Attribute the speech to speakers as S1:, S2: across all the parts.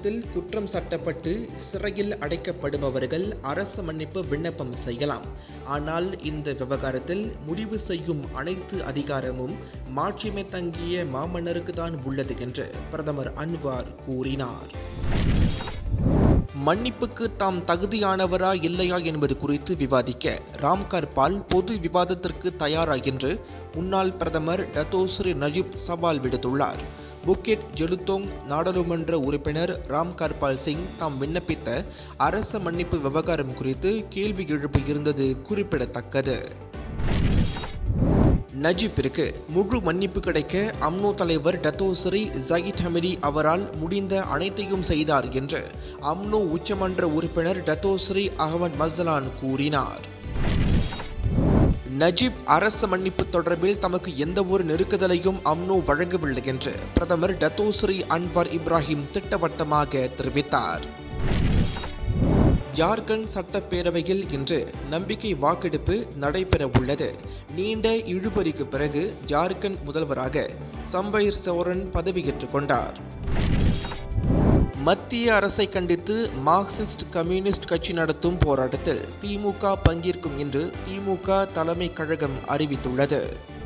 S1: விவகாரத்தில் குற்றம் சாட்டப்பட்டு சிறையில் அடைக்கப்படுபவர்கள் அரசு மன்னிப்பு விண்ணப்பம் செய்யலாம் ஆனால் இந்த விவகாரத்தில் முடிவு செய்யும் அனைத்து அதிகாரமும் மாட்சிமை தங்கிய மாமன்னருக்கு தான் உள்ளது என்று பிரதமர் அன்வார் கூறினார் மன்னிப்புக்கு தாம் தகுதியானவரா இல்லையா என்பது குறித்து விவாதிக்க ராம்கர் பால் பொது விவாதத்திற்கு தயாரா என்று முன்னாள் பிரதமர் டத்தோஸ்ரீ நஜீப் சவால் விடுத்துள்ளார் புக்கெட் ஜெலுத்தோங் நாடாளுமன்ற உறுப்பினர் ராம் கர்பால் சிங் தாம் விண்ணப்பித்த அரச மன்னிப்பு விவகாரம் குறித்து கேள்வி எழுப்பி இருந்தது குறிப்பிடத்தக்கது நஜீப்பிற்கு முழு மன்னிப்பு கிடைக்க அம்னோ தலைவர் டத்தோசரி ஜகிட் ஹமிடி அவரால் முடிந்த அனைத்தையும் செய்தார் என்று அம்னோ உச்சமன்ற உறுப்பினர் டத்தோஸ்ரீ அகமது மசலான் கூறினார் நஜீப் அரச மன்னிப்பு தொடர்பில் தமக்கு எந்த ஒரு நெருக்குதலையும் அம்னோ வழங்கவில்லை என்று பிரதமர் டத்தோஸ்ரீ அன்வார் இப்ராஹிம் திட்டவட்டமாக தெரிவித்தார் ஜார்க்கண்ட் சட்டப்பேரவையில் இன்று நம்பிக்கை வாக்கெடுப்பு நடைபெற உள்ளது நீண்ட இழுபறிக்கு பிறகு ஜார்க்கண்ட் முதல்வராக சம்பைர் சோரன் பதவியேற்றுக் கொண்டார் மத்திய அரசை கண்டித்து மார்க்சிஸ்ட் கம்யூனிஸ்ட் கட்சி நடத்தும் போராட்டத்தில் திமுக பங்கேற்கும் என்று திமுக தலைமை கழகம் அறிவித்துள்ளது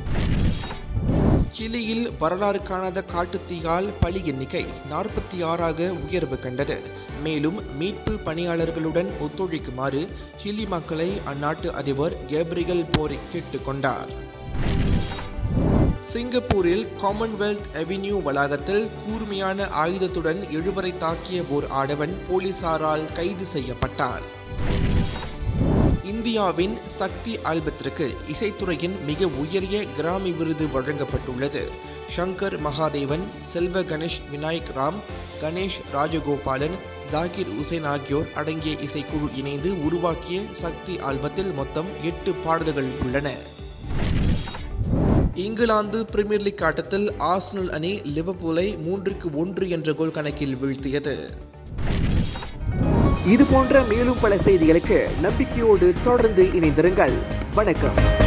S1: சிலியில் வரலாறு காணாத காட்டுத்தீயால் பலி எண்ணிக்கை நாற்பத்தி ஆறாக உயர்வு கண்டது மேலும் மீட்பு பணியாளர்களுடன் ஒத்துழைக்குமாறு சிலி மக்களை அந்நாட்டு அதிபர் கேப்ரியல் போரி கேட்டுக்கொண்டார் சிங்கப்பூரில் காமன்வெல்த் அவென்யூ வளாகத்தில் கூர்மையான ஆயுதத்துடன் எழுவரை தாக்கிய ஓர் ஆடவன் போலீசாரால் கைது செய்யப்பட்டார் இந்தியாவின் சக்தி ஆல்பத்திற்கு இசைத்துறையின் மிக உயரிய கிராமி விருது வழங்கப்பட்டுள்ளது ஷங்கர் மகாதேவன் செல்வ கணேஷ் விநாயக் ராம் கணேஷ் ராஜகோபாலன் ஜாகிர் உசேன் ஆகியோர் அடங்கிய இசைக்குழு இணைந்து உருவாக்கிய சக்தி ஆல்பத்தில் மொத்தம் எட்டு பாடல்கள் உள்ளன இங்கிலாந்து பிரீமியர் லீக் ஆட்டத்தில் ஆர்சனல் அணி லிவர்பூலை மூன்றுக்கு ஒன்று என்ற கோல் கணக்கில் வீழ்த்தியது
S2: இது போன்ற மேலும் பல செய்திகளுக்கு நம்பிக்கையோடு தொடர்ந்து இணைந்திருங்கள் வணக்கம்